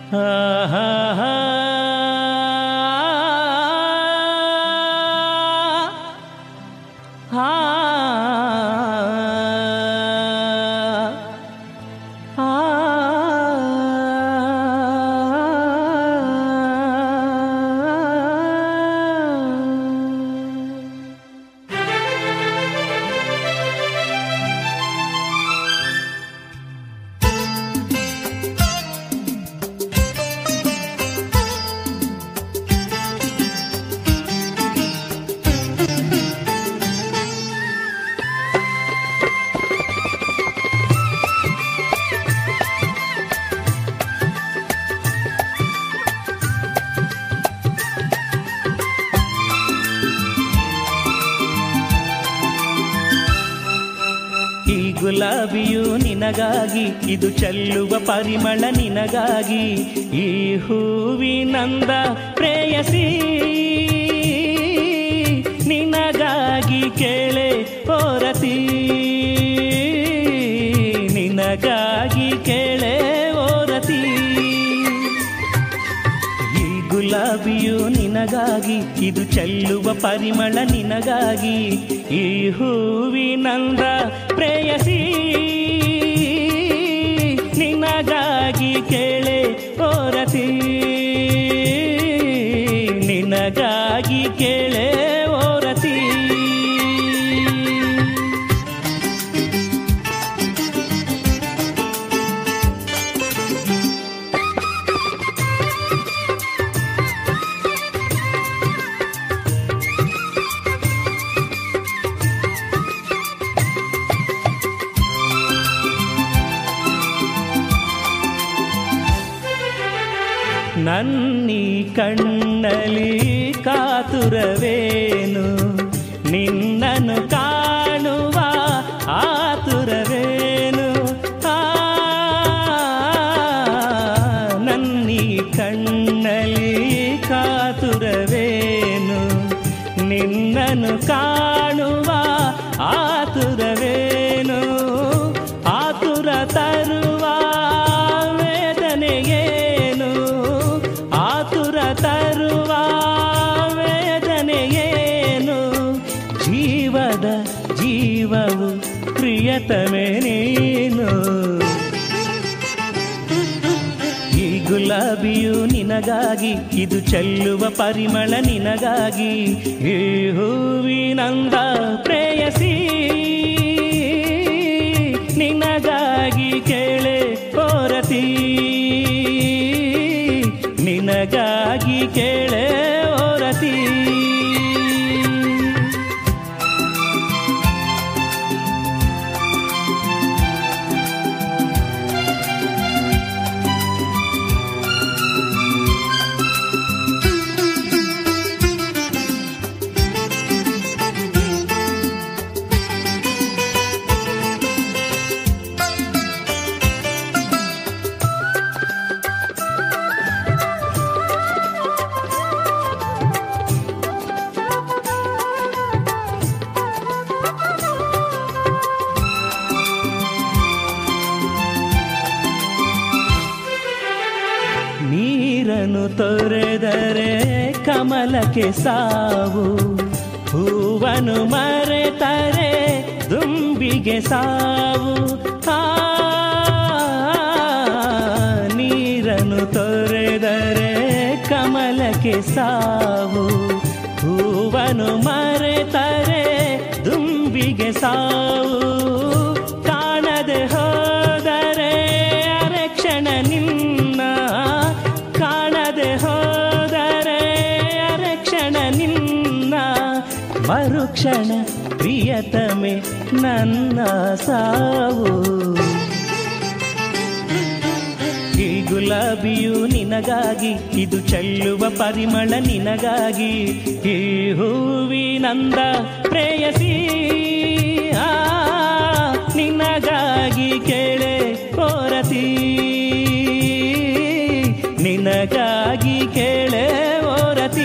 ಈ ಗುಲಾಬಿಯು ನಿನಗಾಗಿ ಇದು ಚೆಲ್ಲುವ ಪರಿಮಳ ನಿನಗಾಗಿ ಈ ಹೂವಿನಂದ ಪ್ರೇಯಸಿ ನಿನಗಾಗಿ ಕೇಳೆ ಓರತಿ ನಿನಗಾಗಿ ಕೇಳೆ ಓರತಿ ಈ ಗುಲಾಬಿಯು ನಿನಗಾಗಿ ಇದು ಚೆಲ್ಲುವ ಪರಿಮಳ ನಿನಗಾಗಿ ಈ ಹೂವಿನಂದ ಪ್ರೇಯಸಿ ನಿನಗಾಗಿ ಕೇಳೆ ಓರತಿ ನಿನಗಾಗಿ ಕೇಳೆ ಓರತಿ ನನ್ನೀ ಕಣ್ಣಲ್ಲಿ ಕಾತುರವೇನು ನಿನ್ನನ್ನು ಕಾಣುವ ಆತುರವೇನು ಆ ನನ್ನೀ ಕಣ್ಣಲ್ಲಿ ಕಾತುರವೇನು ನಿನ್ನನ್ನು ಕಾಣುವ ಆತುರವೇನು ಆತುರ ತರುವ ವೇದನೆಯೇನು ಆತುರ ತರುವ ವೇದನೆಯೇನು ಜೀವದ ಜೀವವು ಪ್ರಿಯತಮೆ ನೀನು ಈ ಗುಲಾಬಿಯು ನಿನಗಾಗಿ ಇದು ಚೆಲ್ಲುವ ಪರಿಮಳ ನಿನಗಾಗಿ ಈ ಹೂವಿನಂದ ಪ್ರೇಯಸಿ ನಿನಗಾಗಿ ಕೇಳೆ ಓರತಿ ನಿನಗಾಗಿ ಕೇಳೆ ಓರತಿ ನೀರನ್ನು ತೊರೆದರೆ ಕಮಲಕ್ಕೆ ಸಾವು ಹೂವನು ಮರೆತರೆ ದುಂಬಿಗೆ ಸಾವು ಆ ನೀರನ್ನು ತೊರೆದರೆ ಕಮಲಕ್ಕೆ ಸಾವು ಹೂವನು ಮರೆತರೆ ದುಂಬಿಗೆ ಸಾವು ಕಾಣದೆ ಹೋದರೆ ಅರಕ್ಷಣ ನಿನ್ನ ಕಾಣದೆ ಹೋದರೆ ಅರಕ್ಷಣ ನಿನ್ನ ಮರುಕ್ಷಣ ಪ್ರಿಯತಮೆ ನನ್ನ ಸಾವು ಈ ಗುಲಾಬಿಯು ನಿನಗಾಗಿ ಇದು ಚೆಲ್ಲುವ ಪರಿಮಳ ನಿನಗಾಗಿ ಈ ಹೂವಿನಂದ ಪ್ರೇಯಸಿ ಆ ನಿನಗಾಗಿ ಕೇಳೆ ಓರತಿ ನಿನಗಾಗಿ ಕೇಳೆ ಓರತಿ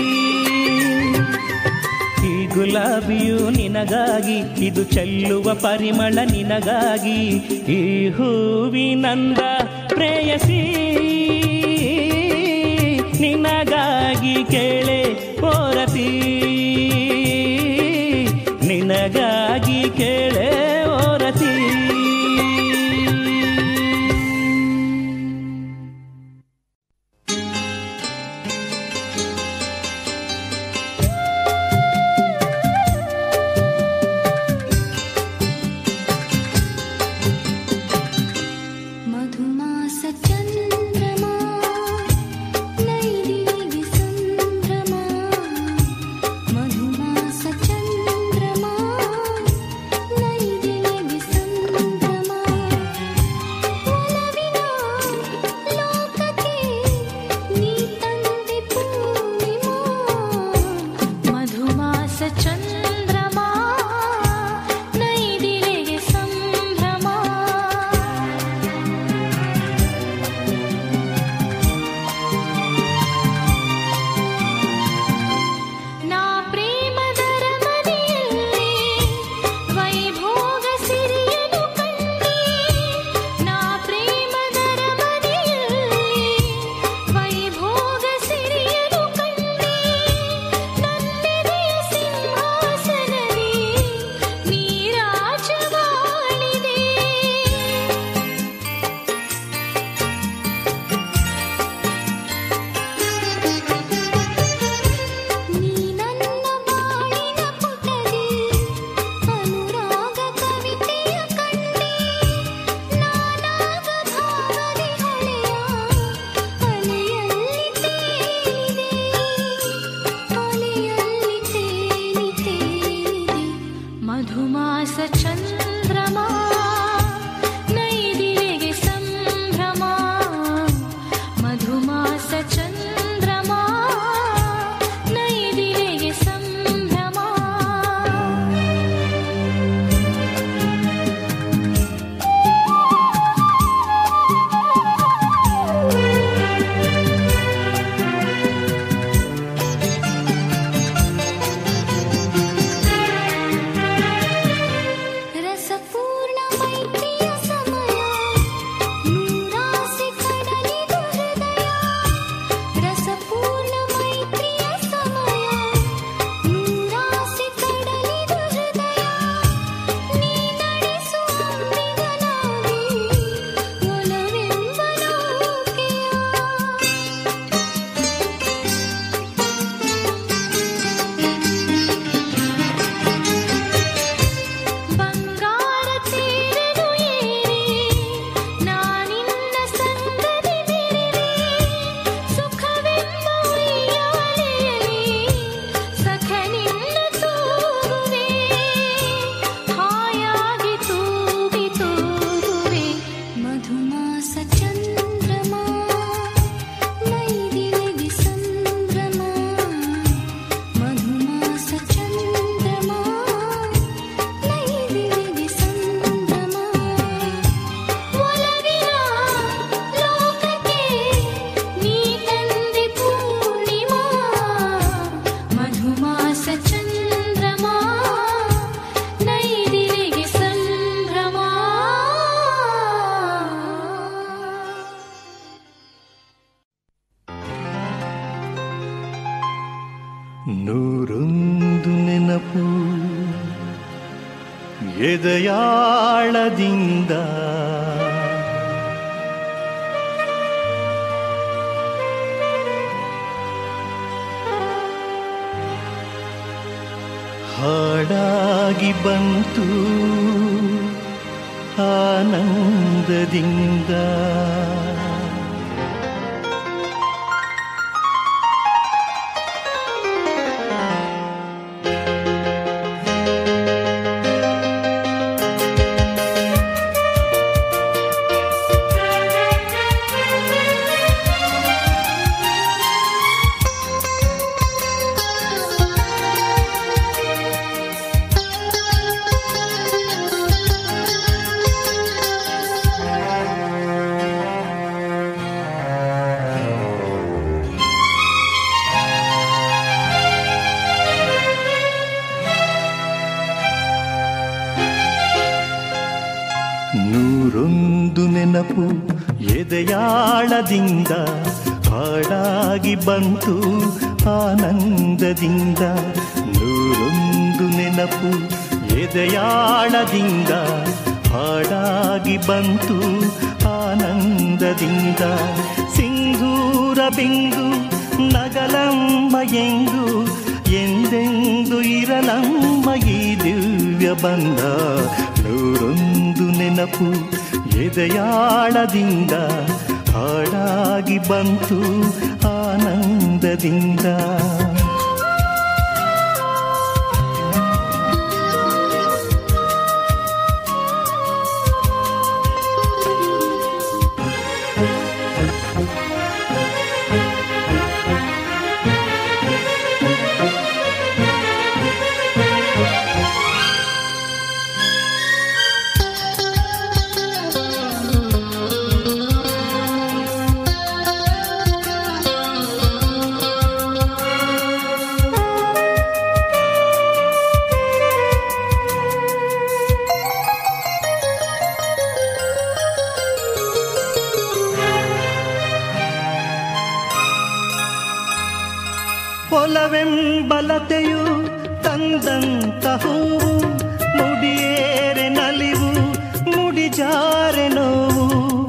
ಈ ಗುಲಾಬಿಯು ನಿನಗಾಗಿ ಇದು ಚೆಲ್ಲುವ ಪರಿಮಳ ನಿನಗಾಗಿ ಈ ಹೂವಿನಂದ ಪ್ರೇಯಸಿ ನಿನಗಾಗಿ ಕೇಳೆ ಓರತಿ ನಿನಗಾಗಿ ಕೇಳೆ ಓರತಿ मधुमासचन्द्रमा नैदिवि सन्द्रमा मधुमासचन्द्रमा नैदिवि सन्द्रमा ಒಲವಿನ ಲೋಕಕ್ಕೆ ನೀ ತಂದೆ ಪೂರ್ಣಿಮಾ ಮಧುಮಾಸ ಚಂದ್ರಮ ನೈದಿಲೆಗೆ ಸಂಭ್ರಮ ನಾ ಪ್ರೇಮದರ ಮನೆಯಲ್ಲಿ ವೈಭೋಗ ಸಿರಿಯನು ಕಂಡೆ ನಾ ಪ್ರೇಮದರ ಮನೆಯಲ್ಲಿ ವೈಭೋಗ ಸಿರಿಯನು ಕಂಡೆ ನನ್ನೆದೆಯ ಸಿಂಹಾಸನವೇ ನೀರಾಜವಾಳಿದೆ ನೀ ನನ್ನ ಬಾಳಿನ ಪುಟದಿ ಅನುರಾಗ ಕವಿತೆಯ ಕಂಡೆ ನಾನಾಗ ಭಾವನೆ ಹೊಳೆಯ ಅಲೆಯಲ್ಲಿ ತೇಲಿದೆ ಅಲೆಯಲ್ಲಿ ತೇಲಿ ತೇಲಿದೆ ಮಧುಮಾಸ ಚಂದ್ರಮ ನೈದಿಲೆಗೆ ಸಂಭ್ರಮ ಮಧುಮಾಸ ಚಂದ್ರಮ ನೈದಿಲೆಗೆ ಸಂಭ್ರಮ ರಸಪೂರ್ಣ ಮೈತ್ರಿಯ ಸಮಯ ನೂರಾಸೆ ಕಡಲಿದು ಹೃದಯ ರಸಪೂರ್ಣ ಮೈತ್ರಿಯ ಸಮಯ ನೂರಾಸೆ ಕಡಲಿದು ಹೃದಯ ನೀ ನಡೆಸುವ ಅಂಬಿಗನಾಗಿ ಒಲವೆಂಬ ನೌಕೆಯ ಬಂಗಾರ ತೇರನು ಏರಿ ನಾನಿನ್ನ ಸಂಗದಿ ಬೆರೆವೆ ಸುಖವೆಂಬ ಉಯ್ಯಾಲೆಯಲ್ಲಿ ಸಖನಿನ್ನ ತೂಗುವೆ ಹಾಯಾಗಿ ತೂಗಿ ತೂಗುವೆ ಮಧುಮಾಸ ಚಂದ್ರಮ ನೈದಿಲೆಗೆ ಸಂಭ್ರಮ ಮಧುಮಾಸ ಚಂದ್ರಮ ನೈದಿಲೆಗೆ ಸಂಭ್ರಮ ಒಲವಿನ ಲೋಕಕ್ಕೆ ನೀ ತಂದೆ ಪೂರ್ಣಿಮಾ ಮಧುಮಾಸ ಚಂದ್ರಮ ನೈದಿಲೆಗೆ ಸಂಭ್ರಮ ನೂರೊಂದು ನೆನಪು ಎದೆಯಾಳದಿಂದ ಹಾಡಾಗಿ ಬಂತು ಆನಂದದಿಂದ ನೂರೊಂದು ನೆನಪು ಎದೆಯಾಳದಿಂದ ಹಾಡಾಗಿ ಬಂತು ಆನಂದದಿಂದ ನೂರೊಂದು ನೆನಪು ಎದೆಯಾಳದಿಂದ ಹಾಡಾಗಿ ಬಂತು ಆನಂದದಿಂದ ಸಿಂಧೂರ ಬಿಂದು ನಗಲಮ್ಮ ಎಂದು ಎಂದೆಂದು ಇರಲಮ್ಮ ಈ ದಿವ್ಯ ಬಂಧ ನೂರೊಂದು ನೆನಪು ಎದೆಯಾಳದಿಂದ ಹಾಡಾಗಿ ಬಂತು ಆನಂದದಿಂದ ಹೊಲವೆಂಬಲತೆಯು ತಂದಂತ ಹೂವು ಮುಡಿಯೇರೆ ನಲಿವು ಮುಡಿಜಾರೆ ನೋವು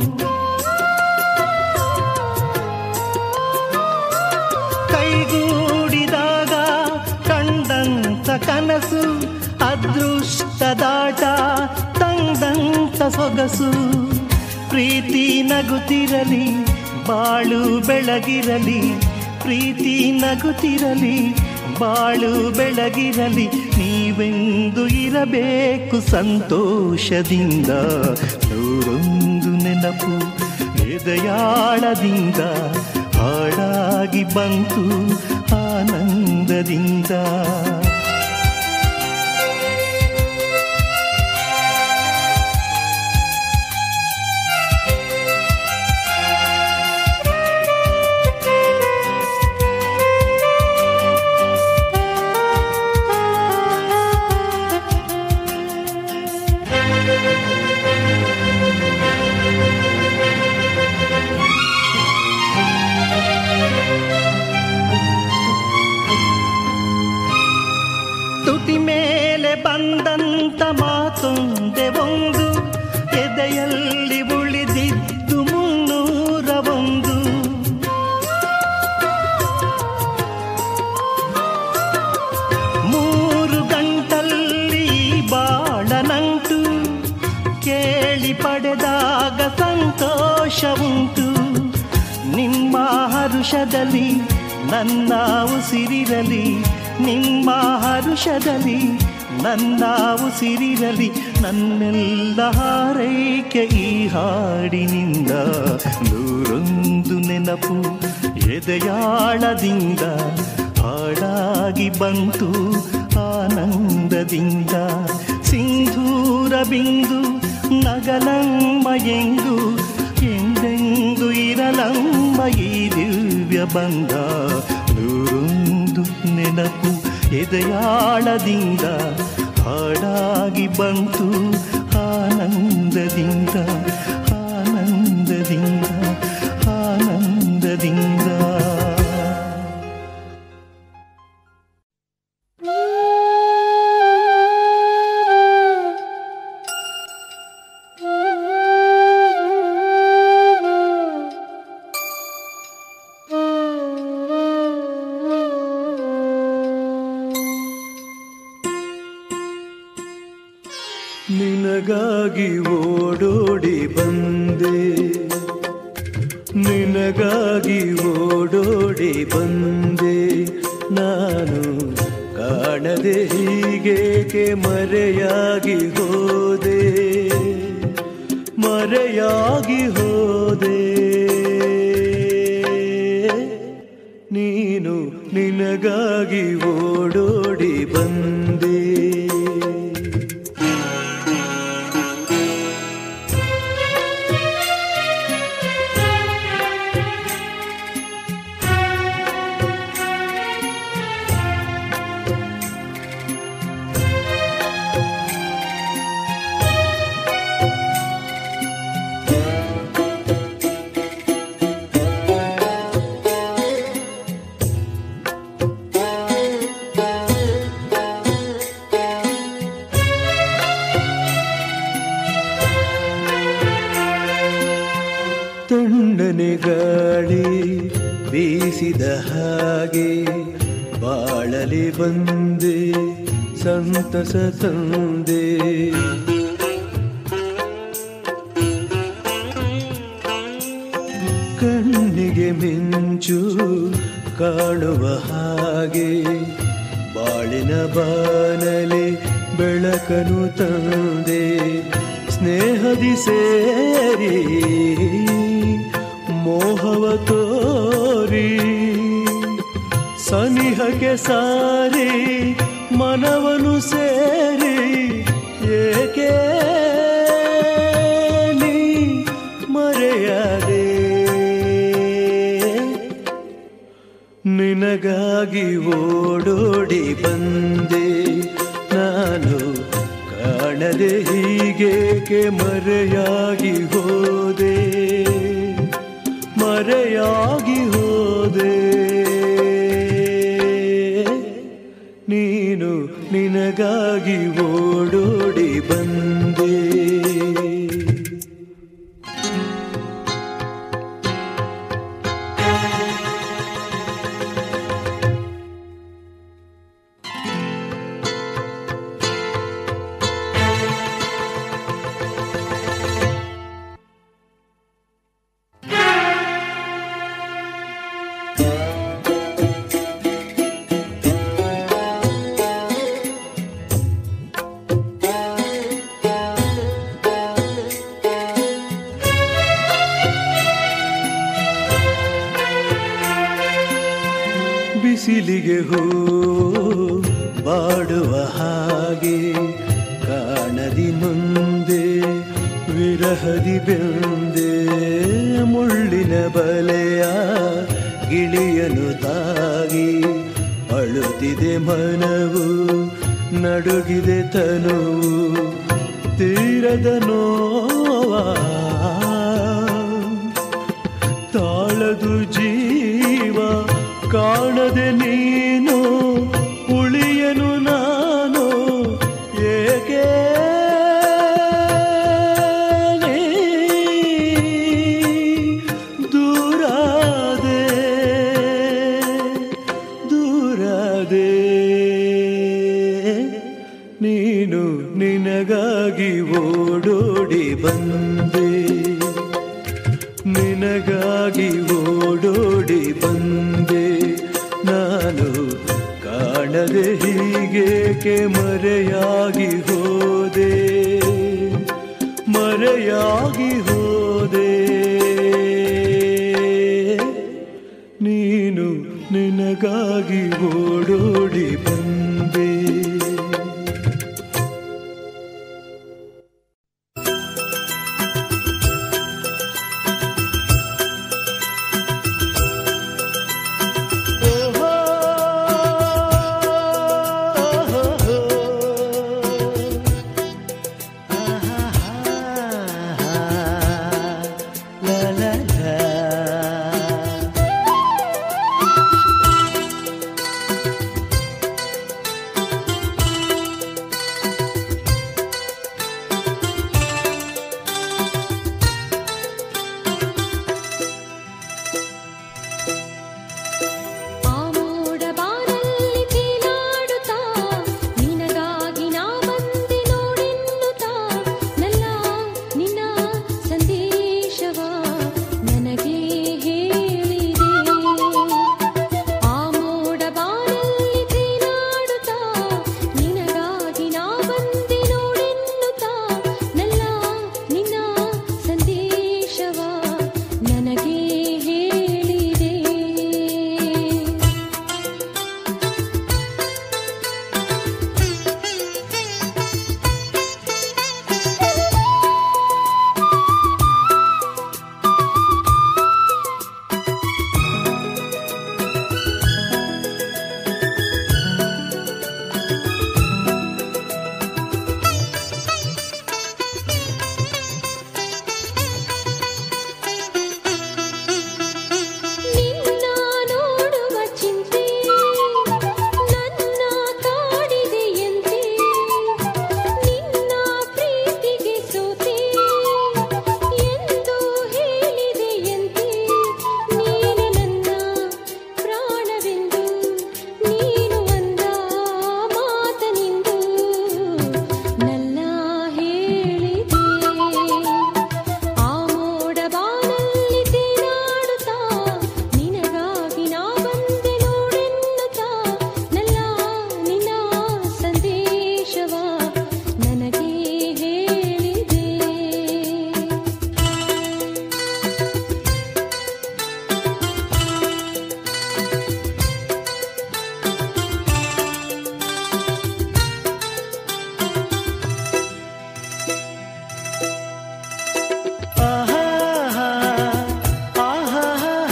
ಕೈಗೂಡಿದಾಗ ಕಂಡಂತ ಕನಸು ಅದೃಷ್ಟದಾಟ ತಂದಂತ ಸೊಗಸು ಪ್ರೀತಿ ನಗುತ್ತಿರಲಿ ಬಾಳು ಬೆಳಗಿರಲಿ ಪ್ರೀತಿ ನಗುತ್ತಿರಲಿ ಬಾಳು ಬೆಳಗಿರಲಿ ನೀವೆಂದು ಇರಬೇಕು ಸಂತೋಷದಿಂದ ನೂರೊಂದು ನೆನಪು ಎದೆಯಾಳದಿಂದ ಹಾಡಾಗಿ ಬಂತು ಆನಂದದಿಂದ ತುಟಿ ಮೇಲೆ ಬಂದಂತ ಮಾತೊಂದೆ ಒಂದು ಎದೆಯಲ್ಲಿ ಉಳಿದಿದ್ದು ಮುನ್ನೂರ ಒಂದು ಮೂರು ಗಂಟಲ್ಲಿ ಬಾಳ ನಂಟು ಕೇಳಿ ಪಡೆದಾಗ ಸಂತೋಷ ಉಂಟು ನಿಮ್ಮ ಹರುಷದಲ್ಲಿ ನನ್ನ ಉಸಿರಿರಲಿ ನಿಮ್ಮ ಹರುಷದಲ್ಲಿ ನನ್ನ ಉಸಿರಿರಲಿ ನನ್ನೆಲ್ಲ ಹಾರೈಕೆ ಈ ಹಾಡಿನಿಂದ ನೂರೊಂದು ನೆನಪು ಎದೆಯಾಳದಿಂದ ಹಾಡಾಗಿ ಬಂತು ಆನಂದದಿಂದ ಸಿಂಧೂರ ಬಿಂದು ನಗಲಮ್ಮ ಎಂದು ಎಂದೆಂದು ಇರಲಮ್ಮ ಈ ದಿವ್ಯ ಬಂಧ ನೂರೊಂದು ನೆನಪು ಎದೆಯಾಳದಿಂದ ಹಾಡಾಗಿ ಬಂತು ಆನಂದದಿಂದ ಆನಂದದಿಂದ ಆನಂದದಿಂದ ನಿನಗಾಗಿ ಓಡೋಡಿ ಬಂದೆ ನಿನಗಾಗಿ ಓಡೋಡಿ ಬಂದೆ ನಾನು ಕಾಣದೆ ಹೀಗೇಕೆ ಮರೆಯಾಗಿ ಹೋದೆ ಮರೆಯಾಗಿ ಹೋದೆ ನೀನು ನಿನಗಾಗಿ ಓಡೋಡಿ ಬಂದೆ ತಣ್ಣನೆ ಗಾಳಿ ಬೀಸಿದ ಹಾಗೆ ಬಾಳಲಿ ಬಂದೆ ಸಂತಸ ತಂದೆ ಕಣ್ಣಿಗೆ ಮಿಂಚು ಕಾಣುವ ಹಾಗೆ ಬಾಳಿನ ಬಾನಲಿ ಬೆಳಕನು ತಂದೆ ಸ್ನೇಹದಿ ಸೇರಿ ಮೋಹವ ತೋರಿ ಸನಿಹಕ್ಕೆ ಸಾರಿ ಮನವನು ಸೇರಿ ಏಕೆ ನೀ ಮರೆಯದೆ ನಿನಗಾಗಿ ಓಡೋಡಿ ಬಂದೆ ನಾನು ಕಾಣದೆ ಹೀಗೇಕೆ ಮರೆಯಾಗಿ ಹೋದೆ ಮರೆಯಾಗಿ ಹೋದೆ ನೀನು ನಿನಗಾಗಿ ಓಡೋಡಿ ಬಂದೆ ಬಿಸಿಲಿಗೆ ಹೂ ಬಾಡುವ ಹಾಗೆ ಕಾಣದಿ ನೊಂದೆ ವಿರಹದಿ ಬೆಂದೆ ಮುಳ್ಳಿನ ಬಲೆಯ ಗಿಳಿಯನು ತಾಗಿ ಅಳುತ್ತಿದೆ ಮನವು ನಡುಗಿದೆ ತನುವು ತೀರದ ನೋವಾ ತಾಳದು ಜೀವ ಕಾಣದೆ ನೀನು ಉಳಿಯನು ನಾನು ಏಕೆ ನೀ ದೂರಾದೆ ದೂರಾದೆ ನೀನು ನಿನಗಾಗಿ ಓಡೋಡಿ ಬಂದೆ ನಿನಗಾಗಿ ಓಡೋಡಿ ಬಂದೆ ನಾನು ಕಾಣದೆ ಹೀಗೇಕೆ ಮರೆಯಾಗಿ ಹೋದೆ ಮರೆಯಾಗಿ ಹೋದೆ ನೀನು ನಿನಗಾಗಿ ಓಡೋಡಿ ಬಂದೆ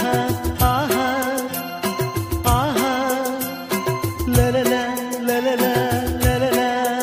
ಆಹಾ ಆಹಾ ಲಲಲ ಲಲಲ ಲಲಲ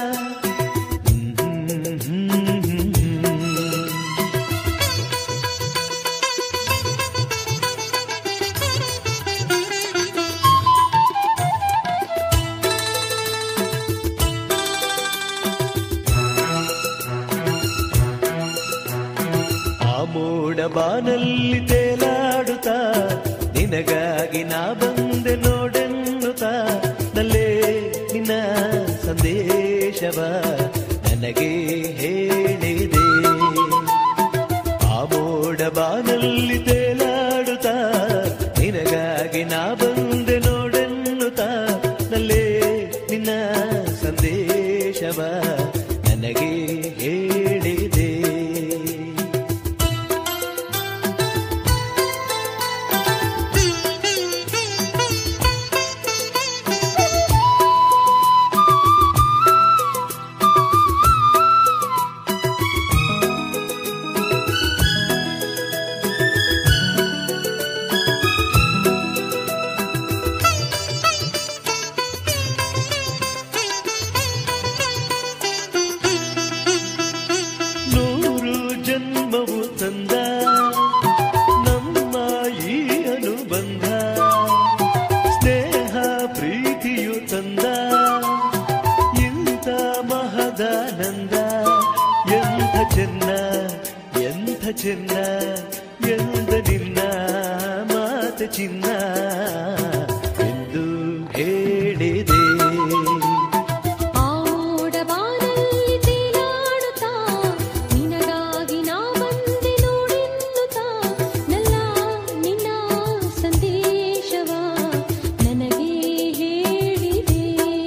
ಆ ಮೋಡ ಬಾನಲ್ಲಿ ತೇಲಾಡುತ್ತಾ ನಿನಗಾಗಿ ನಾ ಬಂದೆ ನೋಡೆನ್ನುತ್ತಾ ನಲ್ಲೇ ನಿನ್ನ ಸಂದೇಶವ ನನಗೆ ಹೇಳಿದೆ ಆ ಮೋಡ ಬಾನಲ್ಲಿ ತೇಲಾಡುತ್ತಾ ನಿನಗಾಗಿ ನಾ ಬಂದೆ ನೋಡೆನ್ನುತ್ತಾ ನಲ್ಲೇ ನಿನ್ನ ಸಂದೇಶವ ನನಗೆ ಹೇಳಿದೆ ನೂರು ಜನ್ಮವು ತಂದ ನಮ್ಮ ಈ ಅನುಬಂಧ ಸ್ನೇಹ ಪ್ರೀತಿಯು ತಂದ ಇಂಥ ಮಹದಾನಂದ ಎಂಥ ಚೆನ್ನ ಎಂಥ ಚೆನ್ನ ಎಂದ ನಿನ್ನ ಮಾತ ಚಿನ್ನ ಎಂದು ಹೇಳಿದೆ ಆ ಮೋಡಬಾನಲ್ಲಿ ತೇಲಾಡುತ್ತಾ ನಿನಗಾಗಿ ನಾ ಬಂದೆ ನೋಡೆನ್ನುತ್ತಾ ನಲ್ಲ ನಿನ್ನ ಸಂದೇಶವ ನನಗೆ ಹೇಳಿದೆ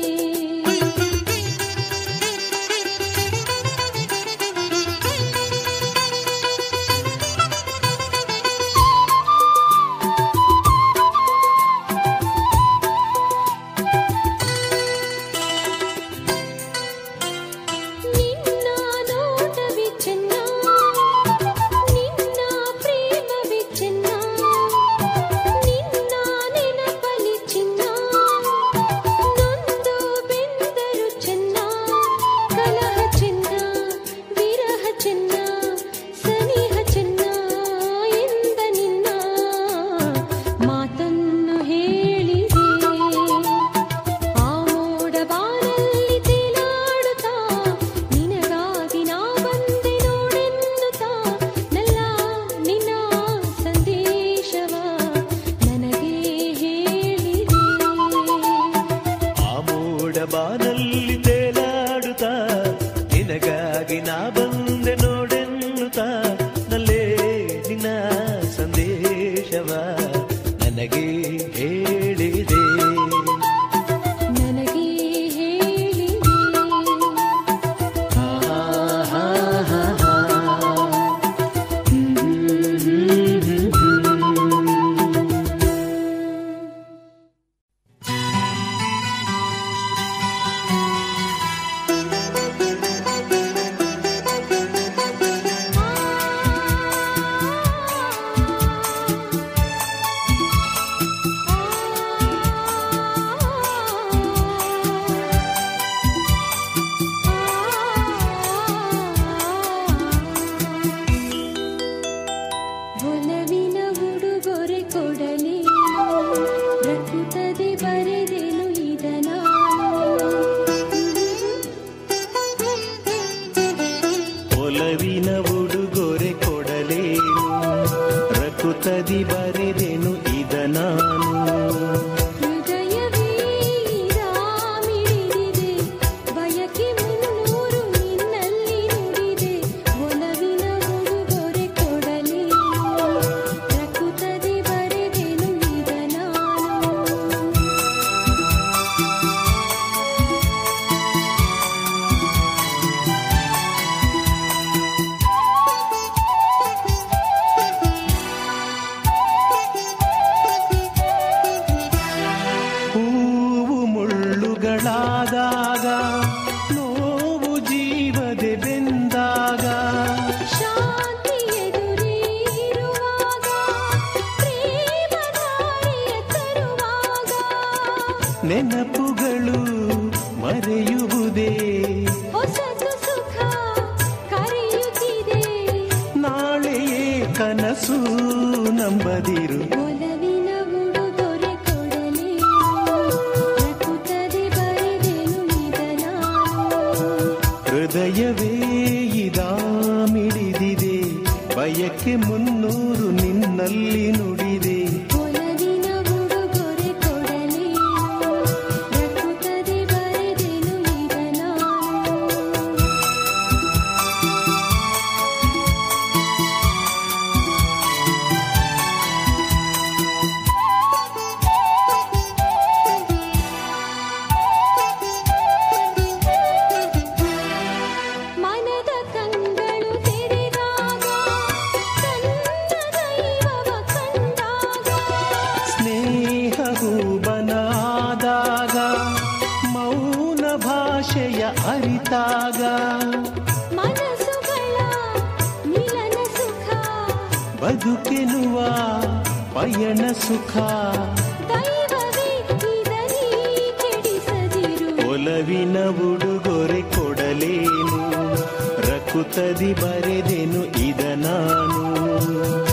ನಿನ್ನ ನೋಟವೇ ಚೆನ್ನ ನಿನ್ನ ಪ್ರೇಮವೇ ಚೆನ್ನ ನಿನ್ನ ನೆನಪಲಿ ಚಿನ್ನ ನೊಂದು ಬೆಂದರು ಚೆನ್ನ ಕಲಹ ಚೆನ್ನ ವಿರಹ ಚೆನ್ನ ಸನಿಹ ಚೆನ್ನ ಎಂದ ನಿನ್ನ ಮಾತನ್ನು ಹೇಳಿದೆ ಆ ಮೋಡ ಬಾನಲ್ಲಿ ತೇಲಾಡುತ್ತಾ ನಿನಗಾಗಿ ನಾ ಬಂದೆ ನೋಡೆನ್ನುತ್ತಾ ನಲ್ಲ ನಿನ್ನ ಸಂದೇಶವ ನನಗೆ ಹೇಳಿದೆ ಆ ಮೋಡ ಬಾನಲ್ಲಿ ತೇಲಾಡುತ್ತಾ ನಿನಗಾಗಿ ನಾ ಬಂದೆ ನೋಡೆನ್ನುತ್ತಾ ನಲ್ಲೇ ನಿನ್ನ ಸಂದೇಶವ ನನಗೆ ಹೇಳಿದೆ ನನಗೆ ಹೇಳಿದೆ ಒಲವಿನ ಉಡುಗೊರೆ ಕೊಡಲಿ ರಕುತದೆ ಬರೆದೆನು ಇದ ಒಲವಿನ ಉಡುಗೊರೆ ಕೊಡಲೇನು ರಕುತದಿ ಬರೆದೆನು ಇದ ನಾನು ಹೃದಯವೇ ರಾಮಿಡಿದಿದೆ ಬಯಕೆ ಮುನ್ನೂರು ನಿನ್ನಲ್ಲಿ ನುಡಿದೆ ಒಲವಿನ ಉಡುಗೊರೆ ಕೊಡಲಿ ರಕುತದೆ ಬರೆದೆನು ಇದ ನಾನು ನೆನಪುಗಳು ಮರೆಯುವುದೇ ಹೊಸತು ಸುಖ ಕರೆಯುತ್ತಿದೆ ನಾಳೆಯೇ ಕನಸು ನಂಬದಿರು ಒಲವಿನ ಉಡುಗೊರೆ ಕೊಡಲೇ ರಕುತ್ತದೆ ಬರೆದೆನು ಇದ ನಾನು ಹೃದಯವೇ ಇದಾ ಮಿಡಿದಿದೆ ಬಯಕೆ ಮುನ್ನೂರು ನಿನ್ನಲ್ಲಿ ನುಡಿದೆ ಒಲವಿನ ಉಡುಗೊರೆ ಕೊಡಲೇ ರಕುತ್ತದೆ ಬರೆದೆನು ಇದ ನಾನು ಮನದ ಕಂಗಳು ತೆರೆದಾಗ ಕಣ್ಣ ದೈವವ ಕಂಡಾಗ ಸ್ನೇಹ ಹೂಬನಾದಾಗ ಮೌನ ಭಾಷೆಯ ಅರಿತಾಗ ಮನಸ್ಸುಗಳ ಮಿಲನ ಸುಖ ಬದುಕೆನುವ ಪಯಣ ಸುಖ ದೈವವೇ ಇದನೀ ಕೆಡಿಸದಿರು ಒಲವಿನ ಉಡುಗೊರೆ ಕೊಡಲೇನು ರಕುತದಿ ಬರೆದೆನು ಇದ ನಾನು